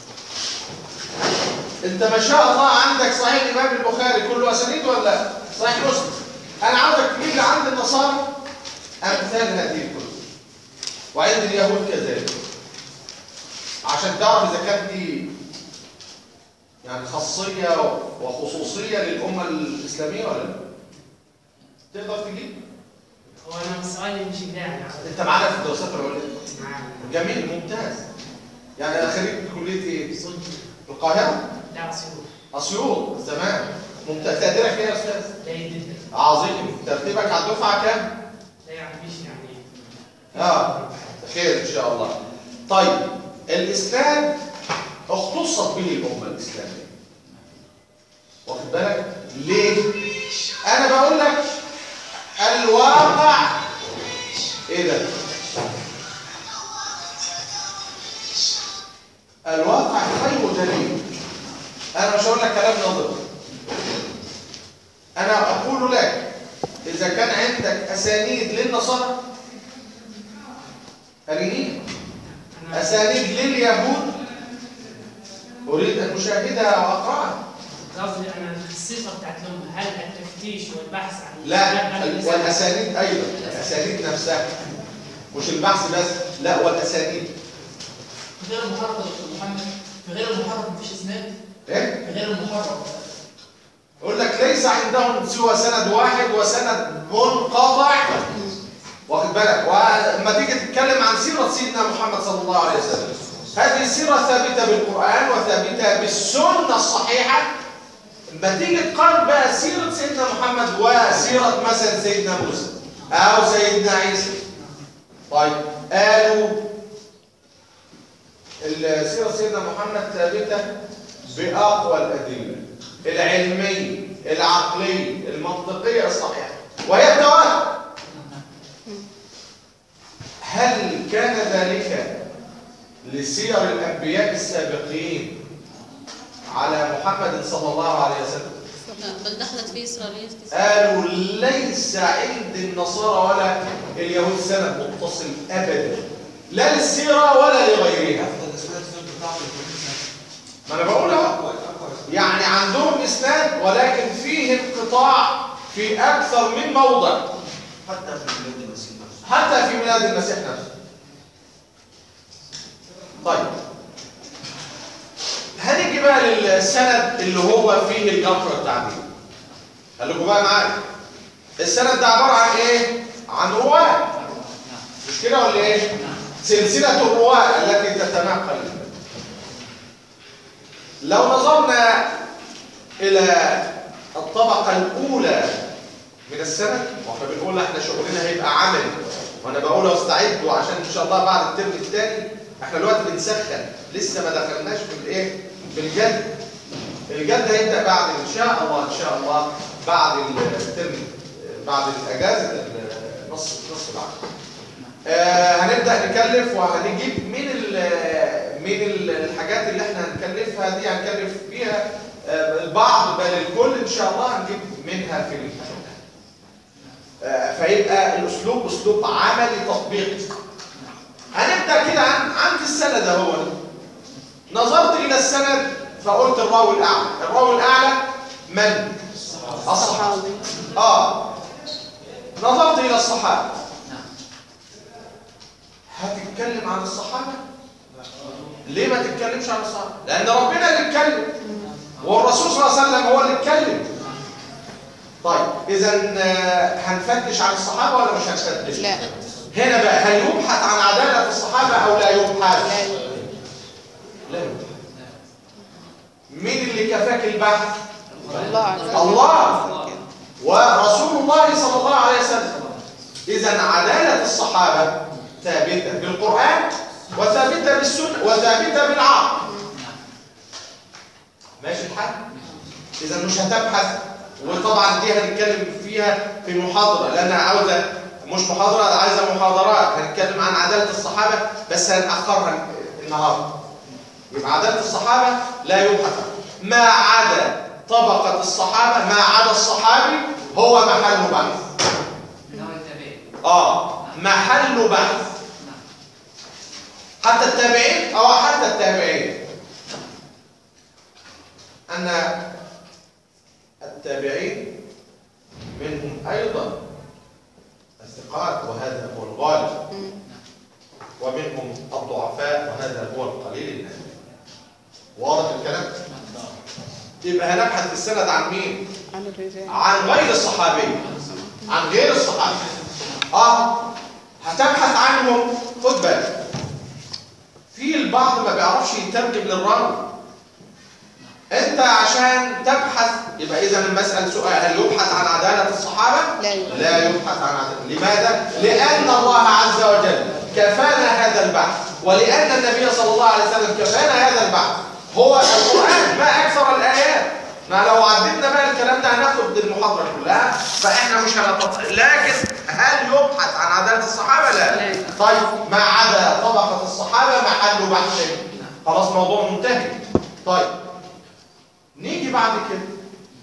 انت ما شاء الله عندك صحيح الامام البخاري كله اسانيد ولا صحيح مسلم انا عاوزك تجيب لي عند النصارى امثال هذه الكتب وعند اليهود كذلك عشان تعرف اذا كانت دي يعني خاصيه وخصوصيه للامه الاسلاميه ولا لا تقدر تجيب هو أنا سؤالي مش داعي يعني انت معانا في الدراسات العليا معانا جميل ممتاز يعني انا خريج كليه ايه صدق القاهره لا أصول اسيوط تمام ممتاز تقديرك ايه يا استاذ جيد جدا عظيم ترتيبك على الدفعه كام لا يعرفش يعني اه خير ان شاء الله طيب الاسلام اختصت به الامه الاسلاميه واخد بالك ليه انا بقول لك الواقع ايه ده الواقع خير دليل انا مش هقول لك كلام نظري انا اقول لك اذا كان عندك اسانيد للنصارى اريني أنا اسانيد لليهود اريد ان اشاهدها واقراها قصدي أنا الصفة بتاعت الأمة هل التفتيش والبحث عن لا الإسناد أم ال- الإسناد؟ والاسانيد ايضا الاسانيد نفسها مش البحث بس لا والاسانيد في غير المحرم يا دكتور محمد في غير المحرم مفيش اسناد ايه في غير المحرم يقول لك ليس عندهم سوى سند واحد وسند منقطع واخد بالك ولما تيجي تتكلم عن سيرة سيدنا محمد صلى الله عليه وسلم هذه سيرة ثابتة بالقرآن وثابتة بالسنة الصحيحة لما تيجي تقارن بقى سيرة سيدنا محمد وسيرة مثلا سيدنا موسى أو سيدنا عيسى طيب قالوا سيرة سيدنا محمد ثابتة بأقوى الأدلة العلمية العقلية المنطقية الصحيحة وهي التواتر هل كان ذلك لسير الأنبياء السابقين على محمد صلى الله عليه وسلم لا بل دخلت فيه إسرائيلية كتير قالوا ليس عند النصارى ولا اليهود سند متصل ابدا لا للسيره ولا لغيرها افضل اسناد الفيلم بتاعه يكون ما انا بقول اهو اقوى اقوى يعني عندهم اسناد ولكن فيه انقطاع في اكثر من موضع حتى في بلاد المسيح نفسه حتى في ميلاد المسيح نفسه طيب هنيجي بقى للسند اللي هو فيه الجبر والتعديل خليكم بقى معايا السند ده عباره عن ايه عن رواه مش كده ولا ايه سلسله الرواه التي تتنقل لو نظرنا الى الطبقه الاولى من السنه واحنا بنقول احنا شغلنا هيبقى عملي وانا بقول استعدوا عشان ان شاء الله بعد الترم الثاني احنا دلوقتي بنسخن لسه ما دخلناش في الايه في الجد الجد هيبدا بعد ان شاء الله ان شاء الله بعد الترم بعد الاجازه النص نص بعد آه هنبدا نكلف وهنجيب من ال من ال- الحاجات اللي احنا هنكلفها دي هنكلف فيها آه، البعض بل الكل ان شاء الله هنجيب منها في الامتحان آه، فيبقى الاسلوب اسلوب عملي تطبيقي هنبدا كده عن عند السند اهو نظرت الى السند فقلت الراوي الاعلى الراوي الاعلى من الصحابه صحابي اه نظرت الى الصحابه هتتكلم عن الصحابه ليه ما تتكلمش عن الصحابه لان ربنا اللي اتكلم والرسول صلى الله عليه وسلم هو اللي اتكلم طيب اذا آه، هنفتش عن الصحابه ولا مش هنفتش لا هنا بقى هل يبحث عن عداله الصحابه او لا يبحث لا لا يبحث مين اللي كفاك البحث الله عز الله. وجل ورسول الله صلى الله عليه وسلم اذا عداله الصحابه ثابته بالقران وثابته بالسنه وثابته بالعقل ماشي الحال اذا مش هتبحث وطبعا دي هنتكلم فيها في محاضره لان عاوزه مش محاضره عايزه محاضرات هنتكلم عن عداله الصحابه بس هنأخرها النهارده يبقى عداله الصحابه لا يبحث عنها. ما عدا طبقه الصحابه ما عدا الصحابي هو محل بحث اللي هو التابعين اه محل بحث حتى التابعين او حتى التابعين ان التابعين منهم ايضا الثقات وهذا هو الغالب مم. ومنهم الضعفاء وهذا هو القليل النادر واضح الكلام يبقى هنبحث في السند عن مين عن الرجال عن غير الصحابي عن غير الصحابي اه هتبحث عنهم خد بالك في البعض ما بيعرفش يترجم للراوي انت عشان تبحث يبقى اذا المسألة سؤال هل يبحث عن عدالة الصحابة لا يبحث. لا يبحث عن عدالة لماذا لان الله عز وجل كفانا هذا البحث ولان النبي صلى الله عليه وسلم كفانا هذا البحث هو القرآن ما اكثر الايات ما لو عدينا بقى الكلام ده هناخد المحاضرة كلها فاحنا مش هنطبق لكن هل يبحث عن عدالة الصحابة لا لا. طيب ما عدا طبقة الصحابة محل بحث خلاص موضوع منتهي طيب نيجي بعد كده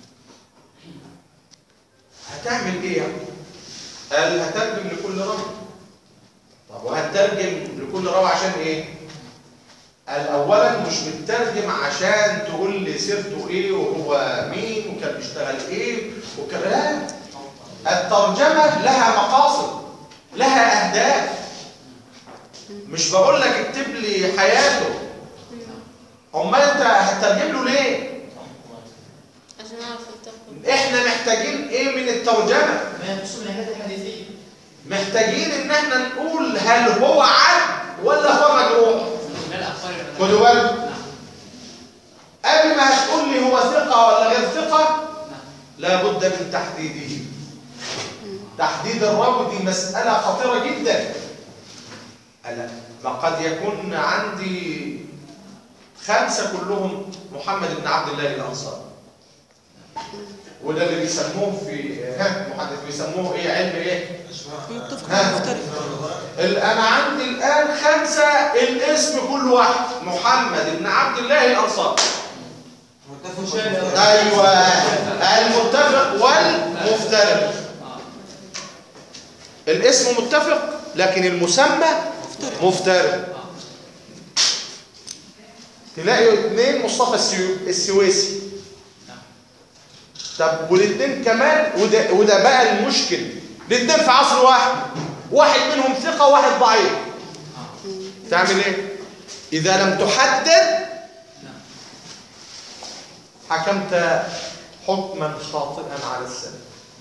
هتعمل ايه يعني؟ قال هترجم لكل راوي طب وهترجم لكل راوي عشان ايه قال اولا مش بتترجم عشان تقول لي سيرته ايه وهو مين وكان بيشتغل ايه وكان لا الترجمه لها مقاصد لها اهداف مش بقول لك اكتب لي حياته امال انت هتترجم له ليه عشان اعرف التقوى احنا محتاجين ايه من الترجمه ما يخص من العلات الحديثيه محتاجين ان احنا نقول هل هو عبد ولا هو مجروح لا الاخبار اللي خدوا بالكم نعم قبل ما هتقول لي هو ثقه ولا غير ثقه نعم لابد من تحديده تحديد الراوي دي مسألة خطيرة جدا ألا ما قد يكون عندي خمسة كلهم محمد بن عبد الله الأنصاري وده اللي بيسموه في ها محدث بيسموه ايه علم ايه متفق ها؟ مختلف ال- انا عندي الان خمسة الاسم كل واحد محمد بن عبد الله الانصاري ايوه المتفق والمفترق الاسم متفق لكن المسمى مفترق تلاقي اثنين مصطفى السيو- السويسي طب والاثنين كمان وده, وده بقى المشكل الاثنين في عصر واحد واحد منهم ثقة وواحد ضعيف تعمل ايه اذا لم تحدد حكمت حكما خاطئا على السند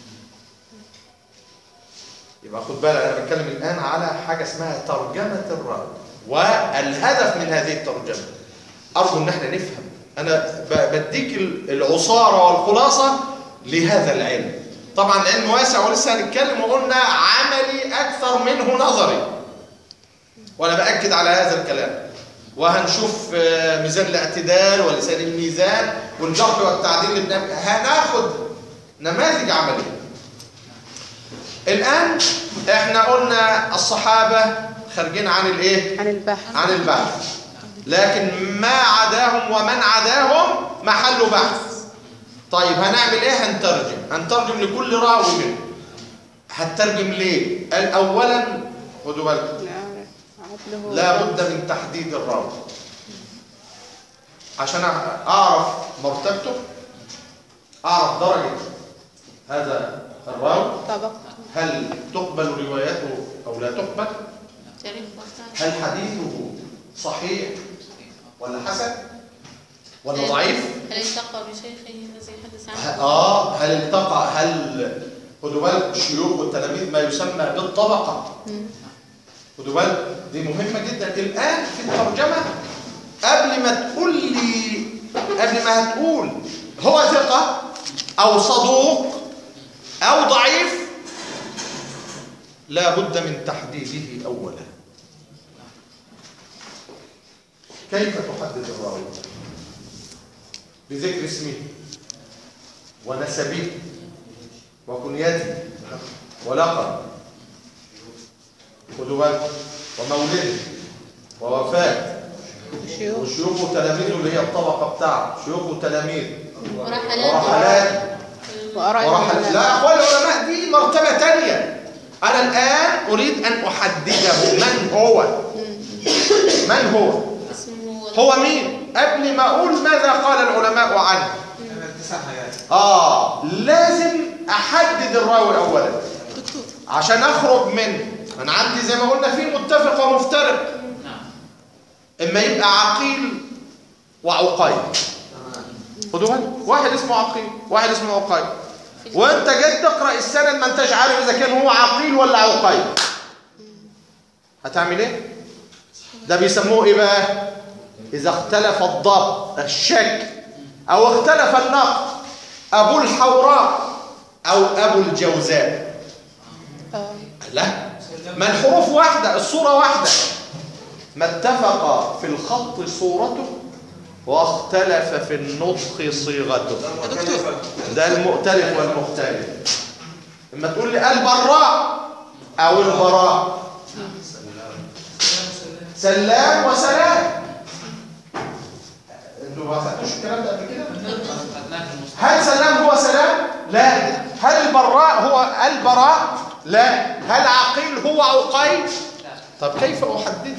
يبقى خد بالك انا بتكلم الان على حاجه اسمها ترجمه الراوي والهدف من هذه الترجمه ارجو ان احنا نفهم انا ب- بديك ال- العصاره والخلاصه لهذا العلم طبعا العلم واسع ولسه هنتكلم وقلنا عملي اكثر منه نظري وانا باكد على هذا الكلام وهنشوف آه، ميزان الاعتدال ولسان الميزان والجرح والتعديل اللي بنعمل- هناخد نماذج عمليه الان احنا قلنا الصحابه خارجين عن الايه عن البحث عن البحث لكن ما عداهم ومن عداهم محل بحث طيب هنعمل ايه هنترجم هنترجم لكل راوي منهم هترجم ليه قال اولا خدوا بالكم لا عدله لا بد من تحديد الراوي عشان اعرف مرتبته اعرف درجه هذا الراوي طبق هل تقبل روايته او لا تقبل تاريخ وقتها هل حديثه صحيح ولا حسن ولا ضعيف هل التقى بشيخه الذي حدث ه- عنه؟ اه هل التقى هل خدوا بالك الشيوخ والتلاميذ ما يسمى بالطبقه خدوا بالك دي مهمه جدا الان في الترجمه قبل ما تقول لي قبل ما هتقول هو ثقه او صدوق او ضعيف لا بد من تحديده اولا كيف تحدد الراوي بذكر اسمه ونسبه وكنيته ولقب خدوا بالكم ومولده ووفاة شيوخ وشيوخ وتلاميذه اللي هي الطبقة بتاعته شيوخ وتلاميذ ورحلات ورحلات وآراء ورحلات العلماء. لا أقوال العلماء دي مرتبة تانية أنا الآن أريد أن أحدده من هو من هو اسمه هو مين قبل ما أقول ماذا قال العلماء عنه تسع حاجات آه لازم أحدد الراوي أولا عشان أخرج من أنا عندي زي ما قلنا في متفق ومفترق إما يبقى عقيل وعقيل خدوا بالك واحد اسمه عقيل واحد اسمه عقيل وانت جاي تقرا السند ما انتش عارف اذا كان هو عقيل ولا عقيل هتعمل ايه ده بيسموه ايه بقى اذا اختلف الضبط الشك او اختلف النقد ابو الحوراء او ابو الجوزاء آه. لا ما الحروف واحده الصوره واحده ما اتفق في الخط صورته واختلف في النطق صيغته ده المؤتلف والمختلف اما تقول لي البراء او البراء سلام وسلام انتوا ما خدتوش الكلام ده قبل كده خدناه في المصطلح هل سلام هو سلام لا هل البراء هو البراء لا هل عقيل هو عقيل طب كيف احدده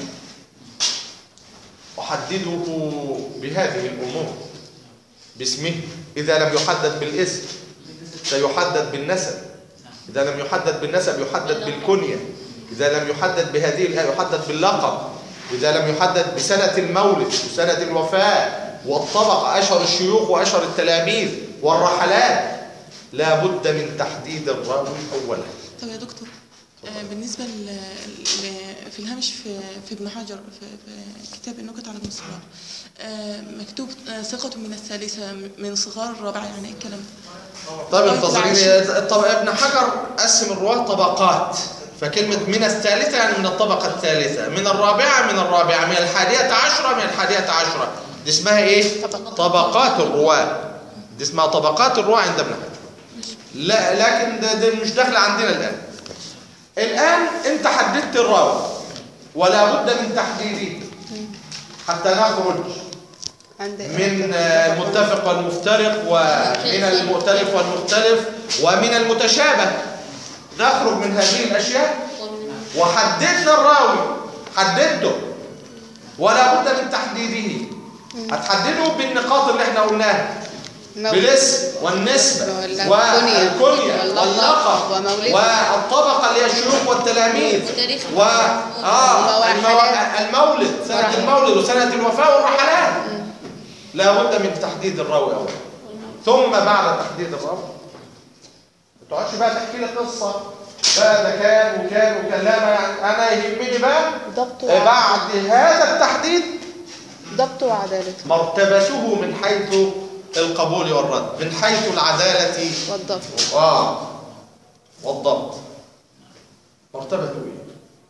احدده بهذه الامور باسمه اذا لم يحدد بالاسم سيحدد بالنسب اذا لم يحدد بالنسب يحدد بالكنيه اذا لم يحدد بهذه الآية يحدد باللقب اذا لم يحدد بسنه المولد وسنه الوفاه والطبقه اشهر الشيوخ واشهر التلاميذ والرحلات لا بد من تحديد الراوي اولا طب يا دكتور آه، بالنسبة ل... ل... في الهامش في, في ابن حجر في, في كتاب النكت على ابن الصلاح آه، مكتوب آه، ثقة من الثالثة من صغار الرابعة يعني ايه الكلام ده؟ طيب لغاية انتظريني العاشرة. طب ابن حجر قسم الرواه طبقات فكلمة من الثالثة يعني من الطبقة الثالثة من الرابعة من الرابعة من الحادية عشرة من الحادية عشرة دي اسمها ايه؟ طبقات الرواة دي اسمها طبقات الرواة عند ابن حجر لا لكن ده, ده مش داخل عندنا الآن الآن انت حددت الراوي ولا بد من تحديده حتى نخرج عند من آه، المتفق والمفترق ومن المؤتلف والمختلف ومن المتشابه نخرج من هذه الأشياء وحددنا الراوي حددته ولا بد من تحديده هتحدده بالنقاط اللي احنا قلناها بالاسم والنسبة والكنية والكنية واللقب واللقب ومولده. والطبقة اللي هي الشيوخ والتلاميذ وتاريخ و آه والرحلات. المو- المولد سنة والرحلات. المولد وسنة الوفاة والرحلات لا بد من تحديد الراوي أولا ثم بعد تحديد الراوي ما تقعدش بقى تحكي لي قصة بقى ده كان وكان وكان لا أنا أنا يهمني بقى ضبط آه، بعد هذا التحديد ضبط وعدالة مرتبته من حيث القبول والرد من حيث العدالة والضبط آه والضبط مرتبته ايه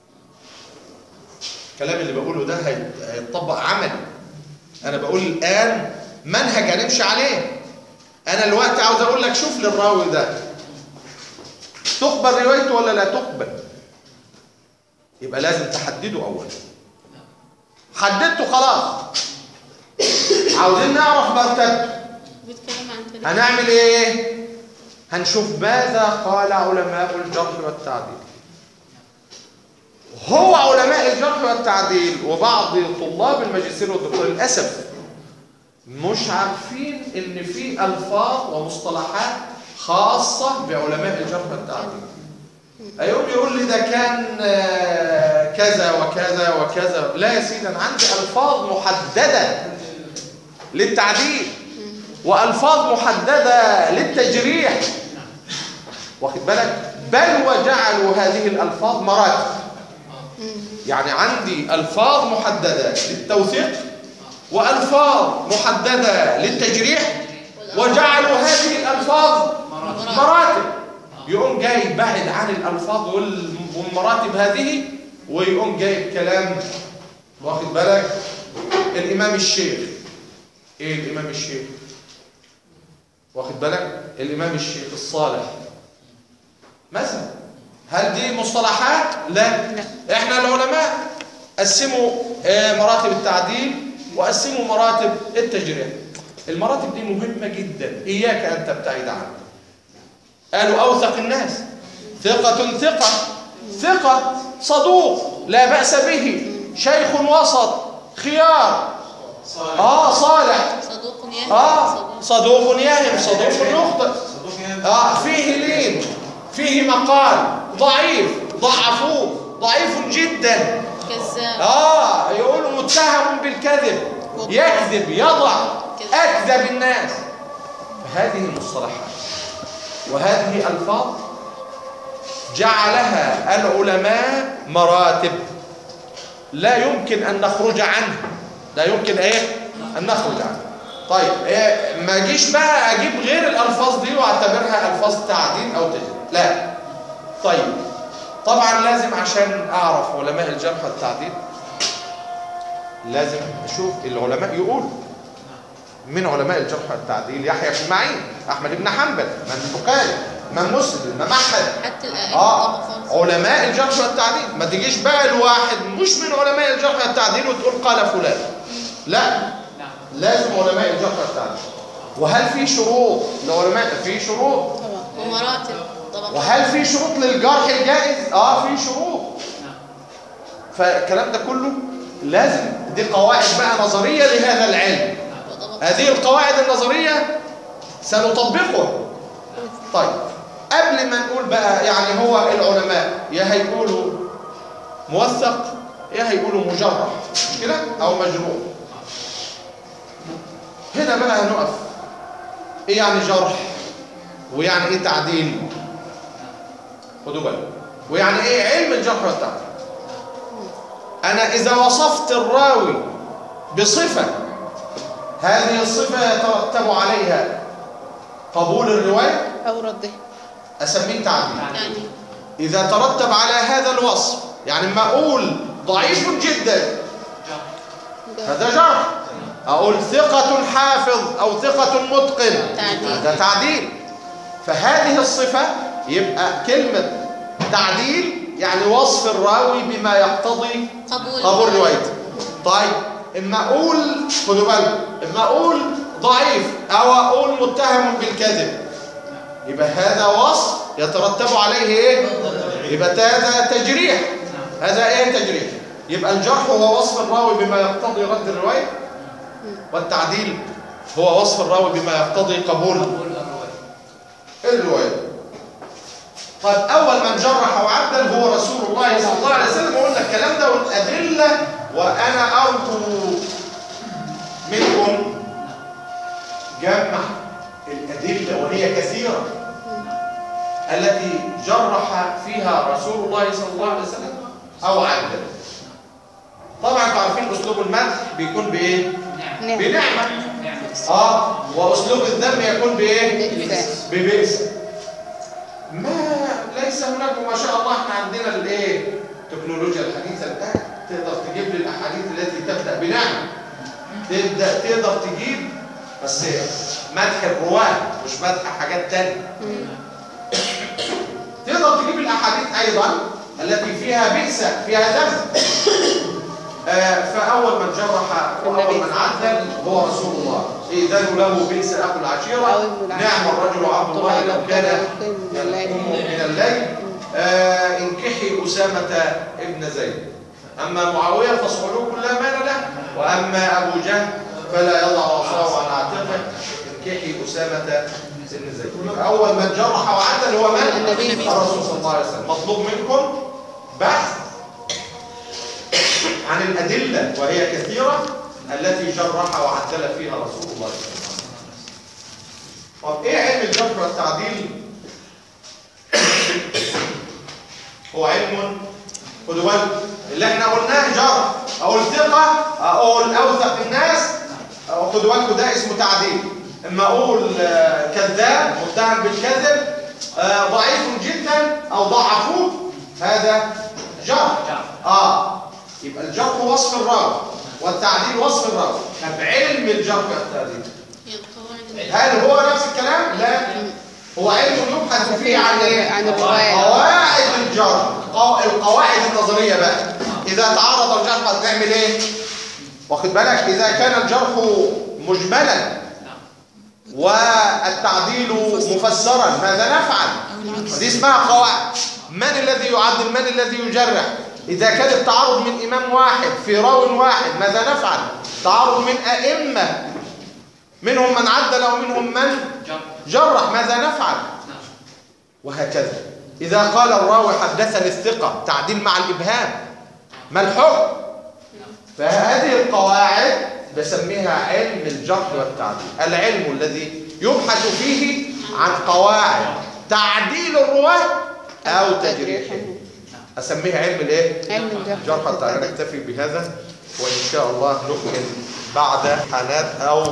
الكلام اللي بقوله ده هي- هيتطبق عملي انا بقول الان منهج هنمشي عليه انا الوقت عاوز اقول لك شوف للراوي ده تقبل روايته ولا لا تقبل يبقى لازم تحدده اولا حددته خلاص عاوزين نعرف مرتبته بيتكلم عن تاريخ هنعمل ايه هنشوف ماذا قال علماء الجرح والتعديل هو علماء الجرح والتعديل وبعض طلاب الماجستير والدكتور للاسف مش عارفين ان في الفاظ ومصطلحات خاصه بعلماء الجرح والتعديل ايوم يقول لي ده كان آه، كذا وكذا وكذا لا يا سيدي انا عندي الفاظ محدده للتعديل والفاظ محدده للتجريح واخد بالك بل وجعلوا هذه الالفاظ مراتب يعني عندي الفاظ محدده للتوثيق والفاظ محدده للتجريح وجعلوا هذه الالفاظ مراتب يقوم جاي بعد عن الالفاظ وال- والمراتب هذه ويقوم جايب كلام واخد بالك الامام الشيخ ايه الامام الشيخ واخد بالك الامام الشيخ الصالح مثلا هل دي مصطلحات لا احنا العلماء قسموا آه، مراتب التعديل وقسموا مراتب التجريح المراتب دي مهمة جدا إياك أن تبتعد عنها قالوا أوثق الناس ثقة ثقة ثقة صدوق لا بأس به شيخ وسط خيار آه صالح صدوق يهم آه صدوق يهم صدوق يخطئ صدوق يعني آه فيه لين فيه مقال ضعيف ضعفوه ضعيف جدا كذاب آه يقولوا متهم بالكذب يكذب يضع أكذب الناس فهذه المصطلحات وهذه ألفاظ جعلها العلماء مراتب لا يمكن أن نخرج عنها لا يمكن إيه أن نخرج عنها طيب إيه ما اجيش بقى أجيب غير الألفاظ دي وأعتبرها ألفاظ تعديل أو تجريح لا طيب طبعا لازم عشان أعرف علماء الجرح والتعديل لازم أشوف العلماء يقولوا من علماء الجرح والتعديل يحيى بن معين أحمد بن حنبل إمام البخاري إمام مسلم إمام أحمد حتى الأئمة اه طبقات علماء الجرح والتعديل ما تجيش بقى الواحد مش من علماء الجرح والتعديل وتقول قال فلان لا لازم علماء الجرح والتعديل وهل في شروط لعلماء في شروط ومراتب طبقات وهل في شروط للجرح الجائز اه في شروط فالكلام ده كله لازم دي قواعد بقى نظريه لهذا العلم هذه القواعد النظريه سنطبقها طيب قبل ما نقول بقى يعني هو العلماء يا هيقولوا موثق يا هيقولوا مجرح مش كده او مجروح هنا بقى هنقف ايه يعني جرح ويعني ايه تعديل خدوا بالكم ويعني ايه علم الجرح والتعديل انا اذا وصفت الراوي بصفه هذه الصفه يترتب عليها قبول الروايه أو رده اسميه تعديل يعني إذا ترتب على هذا الوصف يعني ما أقول ضعيف جدا هذا جرح أقول ثقة حافظ أو ثقة متقن تعديل. هذا تعديل فهذه الصفة يبقى كلمة تعديل يعني وصف الراوي بما يقتضي قبول قبول روايته طيب اما اقول خدوا بالكم اما اقول ضعيف او اقول متهم بالكذب يبقى هذا وصف يترتب عليه ايه يبقى هذا تجريح هذا ايه تجريح يبقى الجرح هو وصف الراوي بما يقتضي رد الروايه والتعديل هو وصف الراوي بما يقتضي قبول الروايه طيب اول من جرح وعدل هو رسول الله صلى الله عليه وسلم وقلنا الكلام ده والادله وانا ارجو منكم جمع الادله وهي كثيره التي جرح فيها رسول الله صلى الله عليه وسلم او عدل طبعا انتوا عارفين اسلوب المدح بيكون بايه نعم بنعمه نعم اه واسلوب الذم يكون بايه بئس. ببئس ما ليس هناك ما شاء الله احنا عندنا الايه التكنولوجيا الحديثه الان تقدر تجيب لي الاحاديث التي تبدا بنعمه تبدا تقدر تجيب بس مدح الرواه مش مدح حاجات تانية تقدر تجيب الاحاديث ايضا التي فيها بئس فيها ذم آه، فاول من جرح واول من عدل هو رسول الله اذن له بئس اخو العشيره أو ابن العشيرة. نعم الرجل عبد الله طبعا لو كان يقوم من الليل. يقوم من الليل آه، انكحي اسامه ابن زيد اما معاويه فاصحلوه كل مال له واما ابو جهل فلا يضع عصاه عن عاتقه انكحي اسامه بن زيد اول من جرح وعدل هو من النبي. الرسول صلى الله عليه وسلم مطلوب منكم بحث عن الأدلة وهي كثيرة التي جرح وعدل فيها رسول الله صلى الله عليه وسلم طب ايه علم الجرح والتعديل هو علم خدوا بالكم اللي احنا قلناه جرح اقول ثقة اقول اوثق الناس أو خدوا بالكم ده اسمه تعديل اما اقول آه، كذاب متهم بالكذب آه، ضعيف جدا او ضعفوه هذا جرح اه يبقى الجرح وصف الراوي والتعديل وصف الراوي طب علم الجرح والتعديل هي القواعد هل هو نفس الكلام؟ لا هو علم يبحث فيه عن ايه؟ عن الرواية. قواعد الجرح قو- القواعد النظرية بقى إذا تعارض الجرح هتعمل ايه؟ واخد بالك إذا كان الجرح مجملا والتعديل مفسرا ماذا نفعل؟ أو العكس دي اسمها قواعد من الذي يعدل من الذي يجرح إذا كان التعارض من إمام واحد في راو واحد ماذا نفعل تعارض من أئمة منهم من عدل ومنهم من جرح ماذا نفعل وهكذا إذا قال الراوي حدثني الثقة تعديل مع الإبهام ما الحكم فهذه القواعد بسميها علم الجرح والتعديل العلم الذي يبحث فيه عن قواعد تعديل الرواة أو تجريحهم أسميها علم الإيه؟ علم الجرح جرح والتعديل نكتفي بهذا وإن شاء الله نكمل بعد حالات أو